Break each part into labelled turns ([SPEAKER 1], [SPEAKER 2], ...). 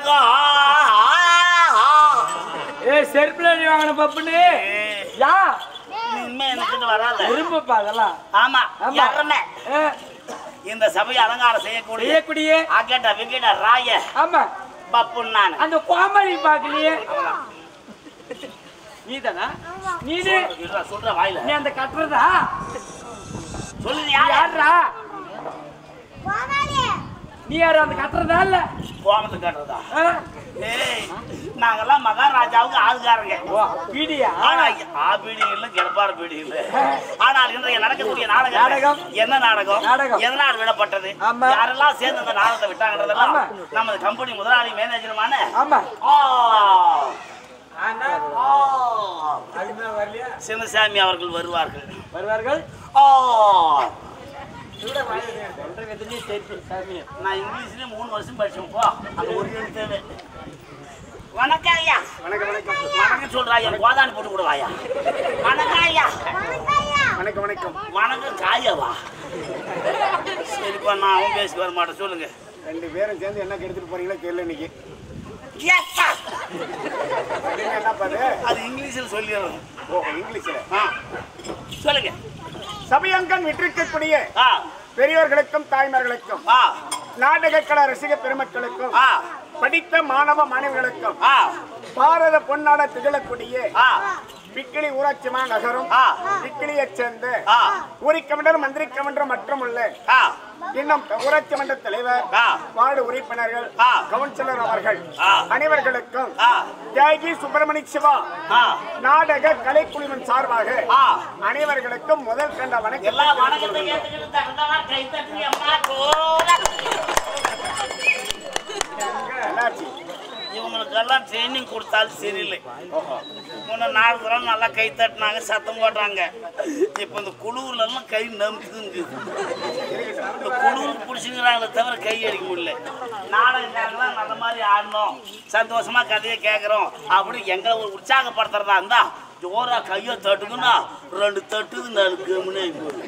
[SPEAKER 1] ஏ செருப்புல அடி வாங்கின பப்புன்னு யா
[SPEAKER 2] இனிமே எனக்கு வராது
[SPEAKER 1] விரும்பப்பா அதெல்லாம்
[SPEAKER 2] ஆமா
[SPEAKER 1] ஆமா.
[SPEAKER 2] யாருமே
[SPEAKER 1] ஆ,
[SPEAKER 2] இந்த சபையை அலங்காரம் செய்யக்கூடிய
[SPEAKER 1] செய்யக்கூடிய
[SPEAKER 2] அகட விகட ராய
[SPEAKER 1] ஆமா
[SPEAKER 2] பப்புன் நான்
[SPEAKER 1] அந்த கோமாளி பாக்கலையே நீதானா நீனு
[SPEAKER 2] சொல்ற சொல்ற வாயில
[SPEAKER 1] நீ அந்த கட்டுறதா
[SPEAKER 2] சொல்லுது
[SPEAKER 1] நீ
[SPEAKER 2] யாரு
[SPEAKER 1] யாருடா நீ யாரு அந்த கட்டுறதா இல்ல
[SPEAKER 2] கோமத்து காட்டுறதா
[SPEAKER 1] ஆ?
[SPEAKER 2] ஏய் நாங்கெல்லாம் மகாராஜாவுக்கு ஆளுகாரங்க
[SPEAKER 1] ஓ பீடியா
[SPEAKER 2] ஆனா ஆ பீடி இல்ல கிடப்பார பீடி இல்ல ஆனால் இன்றைய நடக்கக்கூடிய நாடகம்
[SPEAKER 1] நாடகம்.
[SPEAKER 2] என்ன நாடகம்
[SPEAKER 1] நாடகம்.
[SPEAKER 2] எதனால் விடப்பட்டது
[SPEAKER 1] ஆமா.
[SPEAKER 2] யாரெல்லாம் சேர்ந்து அந்த நாடகத்தை விட்டாங்கன்றதெல்லாம்
[SPEAKER 1] ஆமா.
[SPEAKER 2] நமது கம்பெனி முதலாளி மேனேஜருமான
[SPEAKER 1] ஆமா
[SPEAKER 2] ஆ,
[SPEAKER 1] ஆனா,
[SPEAKER 2] ஆ,
[SPEAKER 1] அதுதான் வரலையா?
[SPEAKER 2] சின்னசாமி அவர்கள் வருவார்கள்
[SPEAKER 1] வருவார்கள்
[SPEAKER 2] ஆ,
[SPEAKER 1] சொல்ற விதமே தெரியுது சாமி
[SPEAKER 2] நான் இங்கிலீஷ்லயே மூணு வருஷம் படிச்சேன் போ அந்த ஒரு எழுத்தவே வணக்கம் ஐயா
[SPEAKER 3] வணக்கம் வணக்கம்
[SPEAKER 2] வணக்கம் சொல்றா ஐயா கோதானி போட்டு கூட வாயா வணக்கம் ஐயா
[SPEAKER 3] வணக்கம் வணக்கம்
[SPEAKER 2] வணக்கம் காயவா சரிப்பா நான் அவன் பேசி வர மாட்டேன் சொல்லுங்க
[SPEAKER 3] ரெண்டு பேரும் சேர்ந்து என்ன கெடுத்துட்டு போறீங்களோ தெரியல இன்னைக்கு
[SPEAKER 2] ஏப்பா.
[SPEAKER 3] நீங்க என்ன பாரு
[SPEAKER 2] அது இங்கிலீஷில் சொல்லிடுறோம்
[SPEAKER 3] ஓ இங்கிலீஷ்ல
[SPEAKER 2] ஆ சொல்லுங்க
[SPEAKER 3] சபையங்கன் விட்டிருக்கக்கூடிய
[SPEAKER 2] ஆ
[SPEAKER 3] பெரியோர்களுக்கும் தாய்மார்களுக்கும்
[SPEAKER 2] ஆ
[SPEAKER 3] நாடக கலா ரசிக பெருமக்களுக்கும்
[SPEAKER 2] ஆ
[SPEAKER 3] படித்த மாணவ மாணவிகளுக்கும்
[SPEAKER 2] ஆ
[SPEAKER 3] பாரத பொன்னாட திகழக்கூடிய
[SPEAKER 2] ஆ
[SPEAKER 3] விக்கிலி ஊராட்சி நகரம்
[SPEAKER 2] ஆ.
[SPEAKER 3] விக்கிலியைச் சேர்ந்த
[SPEAKER 2] ஆ
[SPEAKER 3] ஊரி கமிடர் மந்திரி கமிடர் மற்றும் உள்ள
[SPEAKER 2] ஆ
[SPEAKER 3] இன்னும் ஊராட்சி மன்ற தலைவர்
[SPEAKER 2] ஆ.
[SPEAKER 3] வார்டு உறுப்பினர்கள்
[SPEAKER 2] ஆ.
[SPEAKER 3] கவுன்சிலர் அவர்கள்
[SPEAKER 2] ஆ.
[SPEAKER 3] அனைவர்களுக்கும்
[SPEAKER 2] ஆ.
[SPEAKER 3] தியாகி சுப்பிரமணிய சிவா
[SPEAKER 2] ஆ
[SPEAKER 3] நாடக கலைக்குழுவின் சார்பாக
[SPEAKER 2] ஆ.
[SPEAKER 3] அனைவர்களுக்கும் முதல் கண்ட வணக்கம்
[SPEAKER 2] எல்லா வணக்கத்தை ஏத்துக்கிட்டு தகுந்தவா கை தட்டி அம்மா போல
[SPEAKER 3] என்னாச்சு?
[SPEAKER 2] இவங்களுக்கெல்லாம் ட்ரைனிங் கொடுத்தாலும் சரியில்லை முன்ன நாலு தடவை நல்லா கை தட்டினாங்க சத்தம் போடுறாங்க இப்போ இந்த குழுவுல எல்லாம் கை நம்புதுங்க இந்த குழுவுக்கு பிடிச்சிக்கிறாங்களே தவிர கை அடிக்க முடியல நாடகக்காரங்களாம் நல்ல மாதிரி ஆடணும் சந்தோஷமா கதையை கேட்குறோம் அப்படி எங்களை ஒரு உற்சாகப்படுத்துறதா இருந்தா ஜோரா கையை தட்டுக்குன்னா ரெண்டு தட்டுது நாலு கம்முனே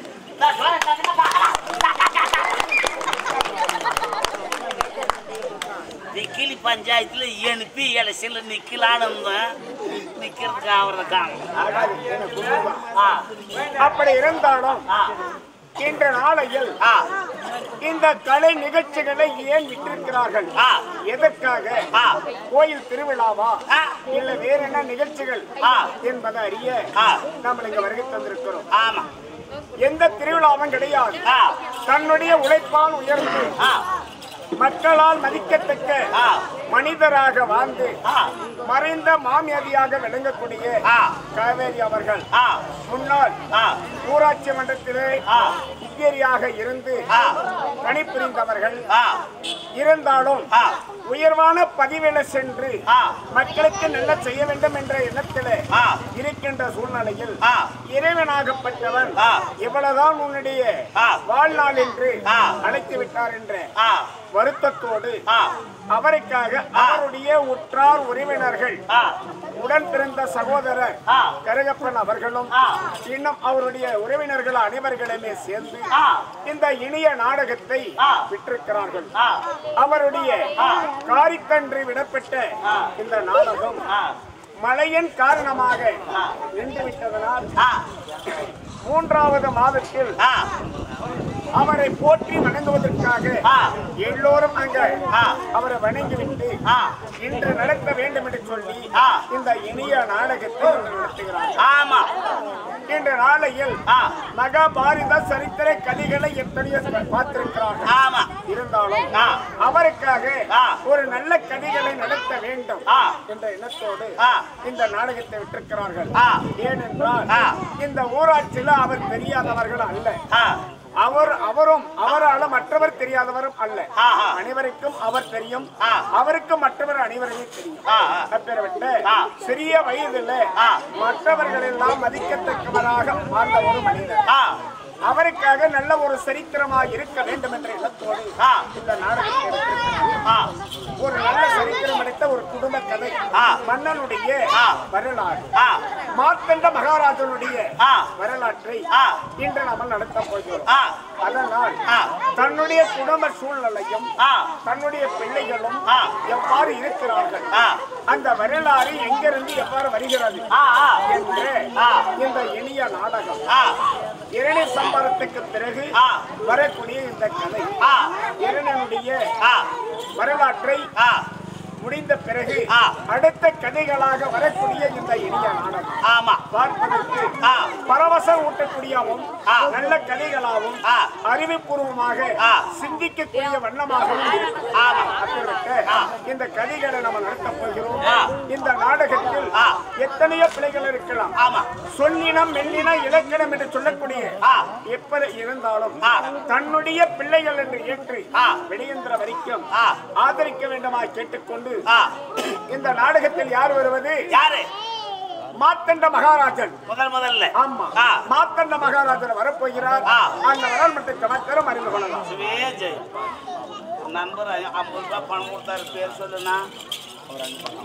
[SPEAKER 2] நிக்கிலி பஞ்சாயத்துல எழுப்பி இலசில நிக்கலான்னு இருந்தேன் நிக்கிறதுக்கு அவரை காணும்
[SPEAKER 3] ஆகாது, எனக்கு குடும்பம்.
[SPEAKER 2] ஆ
[SPEAKER 3] அப்படி இருந்தாலும்
[SPEAKER 2] ஆ
[SPEAKER 3] இன்ற நாளையில்
[SPEAKER 2] ஆ
[SPEAKER 3] இந்த கலை நிகழ்ச்சிகளை ஏன் விட்டிருக்கிறார்கள்
[SPEAKER 2] ஆ.
[SPEAKER 3] எதற்காக
[SPEAKER 2] ஆ.
[SPEAKER 3] கோயில் திருவிழாவா
[SPEAKER 2] ஆ.
[SPEAKER 3] இல்ல வேற என்ன நிகழ்ச்சிகள்
[SPEAKER 2] ஆ.
[SPEAKER 3] என்பதை அறிய
[SPEAKER 2] ஆ.
[SPEAKER 3] நாம் இங்க வருகை தந்திருக்கிறோம்
[SPEAKER 2] ஆமா
[SPEAKER 3] எந்த திருவிழாவும் கிடையாது
[SPEAKER 2] ஆ
[SPEAKER 3] தன்னுடைய உழைப்பால் உயர்ந்து
[SPEAKER 2] ஆ
[SPEAKER 3] மக்களால் மதிக்கத்தக்க
[SPEAKER 2] ஆ.
[SPEAKER 3] மனிதராக வாழ்ந்து
[SPEAKER 2] ஆ
[SPEAKER 3] மறைந்த மாமியாதியாக விளங்கக்கூடிய
[SPEAKER 2] ஆ.
[SPEAKER 3] காவேரி அவர்கள்
[SPEAKER 2] ஆ
[SPEAKER 3] முன்னாள்
[SPEAKER 2] ஆ
[SPEAKER 3] ஊராட்சி மன்றத்திலே
[SPEAKER 2] ஆ.
[SPEAKER 3] முக்கியரியாக இருந்து
[SPEAKER 2] ஆ.
[SPEAKER 3] பணிபுரிந்தவர்கள்
[SPEAKER 2] ஆ
[SPEAKER 3] இருந்தாலும்
[SPEAKER 2] ஆ.
[SPEAKER 3] உயர்வான பதிவில சென்று
[SPEAKER 2] ஆ.
[SPEAKER 3] மக்களுக்கு நல்ல செய்ய வேண்டும் என்ற எண்ணத்திலே
[SPEAKER 2] ஆ.
[SPEAKER 3] இருக்கின்ற சூழ்நிலையில்
[SPEAKER 2] ஆ.
[SPEAKER 3] இறைவனாகப்பட்டவன்
[SPEAKER 2] ஆ.
[SPEAKER 3] இவ்வளவுதான் உன்னுடைய
[SPEAKER 2] ஆ.
[SPEAKER 3] வாழ்நாள் என்று
[SPEAKER 2] ஆ.
[SPEAKER 3] அழைத்து விட்டார் என்ற
[SPEAKER 2] ஆ
[SPEAKER 3] வருத்தத்தோடு
[SPEAKER 2] ஆ
[SPEAKER 3] அவருக்காக அவருடைய உற்றார் உறவினர்கள்
[SPEAKER 2] ஆ
[SPEAKER 3] உடன் பிறந்த சகோதரர்
[SPEAKER 2] ஆ.
[SPEAKER 3] கருகப்பன் அவர்களும்
[SPEAKER 2] ஆ.
[SPEAKER 3] இன்னும் அவருடைய உறவினர்கள் அனைவர்களுமே சேர்ந்து
[SPEAKER 2] ஆ.
[SPEAKER 3] இந்த இனிய நாடகத்தை
[SPEAKER 2] ஆ.
[SPEAKER 3] விட்டிருக்கிறார்கள்
[SPEAKER 2] ஆ
[SPEAKER 3] அவருடைய
[SPEAKER 2] ஆ.
[SPEAKER 3] காரிக்கன்று விடப்பட்ட
[SPEAKER 2] ஆ.
[SPEAKER 3] இந்த நாடகம்
[SPEAKER 2] ஆ
[SPEAKER 3] மழையின் காரணமாக நின்றுவிட்டதனால்
[SPEAKER 2] ஆ
[SPEAKER 3] மூன்றாவது மாதத்தில்
[SPEAKER 2] ஆ
[SPEAKER 3] அவரை போற்றி வணங்குவதற்காக
[SPEAKER 2] ஆ.
[SPEAKER 3] எல்லோரும் அங்க
[SPEAKER 2] ஆ.
[SPEAKER 3] அவரை வணங்கிவிட்டு
[SPEAKER 2] ஆ.
[SPEAKER 3] இன்று நடத்த வேண்டும் என்று சொல்லி
[SPEAKER 2] ஆ.
[SPEAKER 3] இந்த இனிய நாடகத்தை இன்று நடத்துகிறார்
[SPEAKER 2] ஆமா
[SPEAKER 3] இன்று நாளையில்
[SPEAKER 2] ஆ
[SPEAKER 3] மகாபாரத சரித்திர கதைகளை எத்தனையோ பார்த்திருக்கிறார்கள்
[SPEAKER 2] ஆமா
[SPEAKER 3] இருந்தாலும்
[SPEAKER 2] ஆ.
[SPEAKER 3] அவருக்காக
[SPEAKER 2] ஆ.
[SPEAKER 3] ஒரு நல்ல கதைகளை நடத்த வேண்டும்
[SPEAKER 2] ஆ.
[SPEAKER 3] என்ற எண்ணத்தோடு
[SPEAKER 2] ஆ.
[SPEAKER 3] இந்த நாடகத்தை விட்டிருக்கிறார்கள்
[SPEAKER 2] ஆ.
[SPEAKER 3] ஏனென்றால்
[SPEAKER 2] ஆ.
[SPEAKER 3] இந்த ஊராட்சியில அவர் தெரியாதவர்கள் அல்ல
[SPEAKER 2] ஆ
[SPEAKER 3] அவர் அவரும் அவரால மற்றவர் தெரியாதவரும் அல்ல
[SPEAKER 2] ஆஹா.
[SPEAKER 3] அனைவருக்கும் அவர் தெரியும்
[SPEAKER 2] ஆ.
[SPEAKER 3] அவருக்கு மற்றவர் அனைவரையும் தெரியும்
[SPEAKER 2] ஆ, ஆ.
[SPEAKER 3] அப்பேற்பட்ட
[SPEAKER 2] ஆ.
[SPEAKER 3] சிறிய வயதில்
[SPEAKER 2] ஆ.
[SPEAKER 3] மற்றவர்கள் எல்லாம் மதிக்கத்தக்கவராக வாழ்ந்த ஒரு மனிதர்
[SPEAKER 2] ஆ
[SPEAKER 3] அவருக்காக நல்ல ஒரு சரித்திரமாக இருக்க வேண்டும் என்ற எண்ணத்தோடு
[SPEAKER 2] ஆ.
[SPEAKER 3] இந்த நாடகத்தை எடுத்திருக்கிறார்.
[SPEAKER 2] ஆ
[SPEAKER 3] ஒரு நல்ல சரித்திரம் அடைத்த ஒரு குடும்ப கதை
[SPEAKER 2] ஆ.
[SPEAKER 3] மன்னனுடைய
[SPEAKER 2] ஆ.
[SPEAKER 3] வரலாறு
[SPEAKER 2] ஆ
[SPEAKER 3] மார்த்தண்ட மகாராஜனுடைய
[SPEAKER 2] ஆ.
[SPEAKER 3] வரலாற்றை
[SPEAKER 2] ஆ.
[SPEAKER 3] இன்று நாம நடத்த போகிறோம்
[SPEAKER 2] ஆ
[SPEAKER 3] அதனால்
[SPEAKER 2] ஆ.
[SPEAKER 3] தன்னுடைய குடும்ப சூழ்நிலையும்
[SPEAKER 2] ஆ
[SPEAKER 3] தன்னுடைய பிள்ளைகளும்
[SPEAKER 2] ஆ.
[SPEAKER 3] எவ்வாறு இருக்கிறார்கள்
[SPEAKER 2] ஆ.
[SPEAKER 3] அந்த வரலாறு எங்கிருந்து எவ்வாறு வருகிறது
[SPEAKER 2] ஆ ஆ
[SPEAKER 3] என்று
[SPEAKER 2] ஆ.
[SPEAKER 3] இந்த இனிய நாடகம்
[SPEAKER 2] ஆ
[SPEAKER 3] இரணி சம்பரத்துக்கு பிறகு
[SPEAKER 2] ஆ.
[SPEAKER 3] வரக்கூடிய இந்த கதை
[SPEAKER 2] ஆ
[SPEAKER 3] இரணனுடைய
[SPEAKER 2] ஆ
[SPEAKER 3] வரலாற்றை
[SPEAKER 2] ஆ
[SPEAKER 3] முடிந்த பிறகு
[SPEAKER 2] ஆ.
[SPEAKER 3] அடுத்த கதைகளாக வரக்கூடிய இந்த இனிய நாடகம்
[SPEAKER 2] ஆமா
[SPEAKER 3] பார்ப்பதற்கு
[SPEAKER 2] ஆ.
[SPEAKER 3] பரவசம் ஊட்டக்கூடியவும்
[SPEAKER 2] ஆ.
[SPEAKER 3] நல்ல கதைகளாகவும்
[SPEAKER 2] ஆ.
[SPEAKER 3] அறிவுபூர்வமாக
[SPEAKER 2] ஆ.
[SPEAKER 3] சிந்திக்கக்கூடிய வண்ணமாகவும் இருக்கும்.
[SPEAKER 2] ஆமா.
[SPEAKER 3] அப்படிப்பட்ட
[SPEAKER 2] ஆ.
[SPEAKER 3] இந்த கதைகளை நம்ம நடத்தப் போகிறோம்
[SPEAKER 2] ஆ.
[SPEAKER 3] இந்த நாடகத்தில்
[SPEAKER 2] ஆ.
[SPEAKER 3] எத்தனையோ பிள்ளைகள் இருக்கலாம்
[SPEAKER 2] ஆமா
[SPEAKER 3] சொல்லினம் மெல்லினம் இலக்கணம் என்று சொல்லக்கூடிய
[SPEAKER 2] ஆ.
[SPEAKER 3] எப்படி இருந்தாலும்
[SPEAKER 2] ஆ.
[SPEAKER 3] தன்னுடைய பிள்ளைகள் என்று ஏற்று
[SPEAKER 2] ஆ.
[SPEAKER 3] வெளியேந்திர வரைக்கும்
[SPEAKER 2] ஆ.
[SPEAKER 3] ஆதரிக்க வேண்டுமா கேட்டுக்கொண்டு
[SPEAKER 2] ஆ
[SPEAKER 3] இந்த நாடகத்தில் யார் வருவது
[SPEAKER 2] யாரு
[SPEAKER 3] மாத்தண்ட மகாராஜன்
[SPEAKER 2] முதல் முதல்ல
[SPEAKER 3] ஆமா
[SPEAKER 2] ஆ
[SPEAKER 3] மாத்தண்ட மகாராஜன் வரப்போகிறார்
[SPEAKER 2] ஆ.
[SPEAKER 3] அந்த வரல்மட்டத்தை மாத்திரம் அறிந்து கொள்ளலாம்
[SPEAKER 2] சிவே ஜெய் நண்பர் ஐம்பது ரூபாய் பணம் கொடுத்தாரு பேர் சொல்லுண்ணா